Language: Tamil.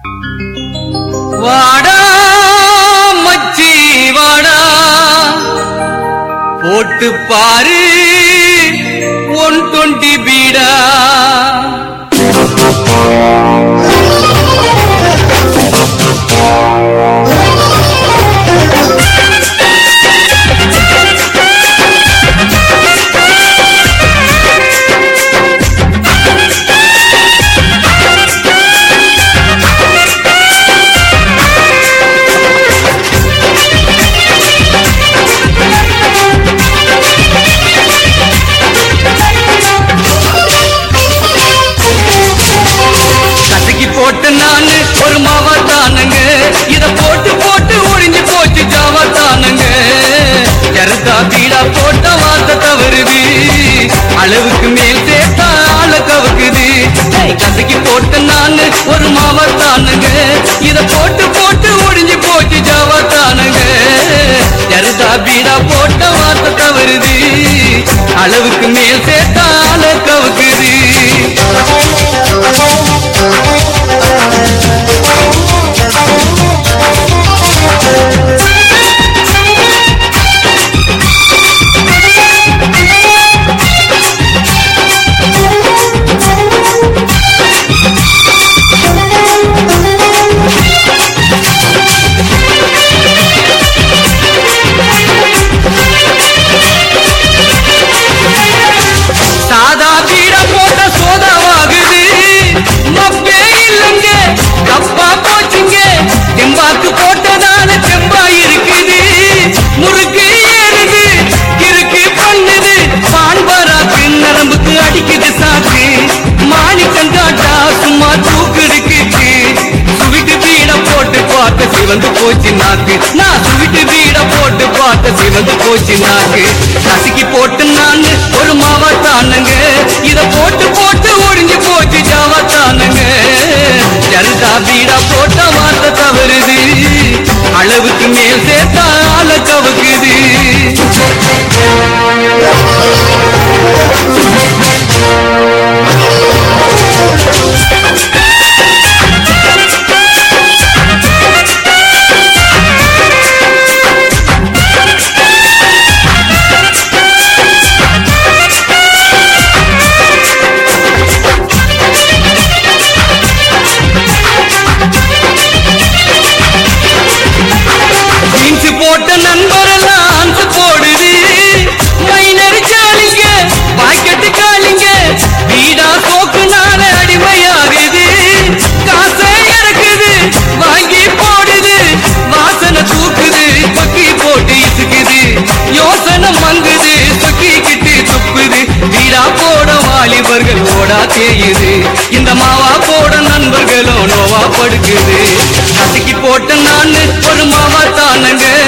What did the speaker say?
வாடா மச்சி வாடா போட்டு பாரு ஒன் டுவெண்ட்டி பீடா கசக்கி போட்டு நானு ஒரு மாவா தானுங்க இத போட்டு போட்டு ஒழிஞ்சு போச்சு ஜாவா தானுங்க ஜரதா பீடா போட்ட வார்த்தை தவறுது அளவுக்கு மேல் சேர்த்தா ஆள கவுக்குது ஏய், கசக்கி போட்டு நானு ஒரு மாவா தானுங்க இத போட்டு போட்டு ஒழிஞ்சு போச்சு ஜாவா தானுங்க ஜரதா பீடா போட்ட வார்த்தை தவறுது அளவுக்கு மேல் சேர்த்தா ஆள கவுக்குது சாதா பீட போட்ட சோதாவாகுது மப்பே இல்லைங்க தப்பா போச்சுங்க தெம்பாக்கு போட்டதால தெம்பா இருக்குது முறுக்கு ஏறுது கிறுக்கு பண்ணுது பான்பராக்கு நரம்புக்கு அடிக்குது சாக்கு மாணிக்கம் காட்டா சும்மா தூக்குடுக்கு சுவிட்டு பீட போட்டு பார்த்த சிவந்து போச்சு நாக்கு நான் சுவிட்டு பீட போட்டு பார்த்த சிவந்து போச்சு நாக்கு கசக்கி போட்டு நான் ஒரு மாவத்தானுங்க இத போட்டு போட்டு ஒழிஞ்சு போச்சு ஜாவத்தானுங்க ஜல்தா பீடா போட்ட வார்த்தை தவறுது அளவுக்கு மேல் சேர்த்தா ஆள கவுக்குது ஜீன்ஸ் போட்ட நண்பரெல்லாம் அன்சு போடுது மைனர் ஜாலிங்க பாக்கெட்டு காலிங்க வீடா சோக்குனால அடிமையாகுது காசை இறக்குது வாங்கி போடுது வாசனை தூக்குது பக்கி போட்டு இசுக்குது யோசனை மங்குது சொக்கிக்கிட்டு துப்புது வீடா போட வாலிபர்கள் ஓடா தேயுது இந்த மாவா போட நண்பர்களும் நோவா படுக்குது கசக்கி போட்ட நான் ஒரு மாவா தானுங்க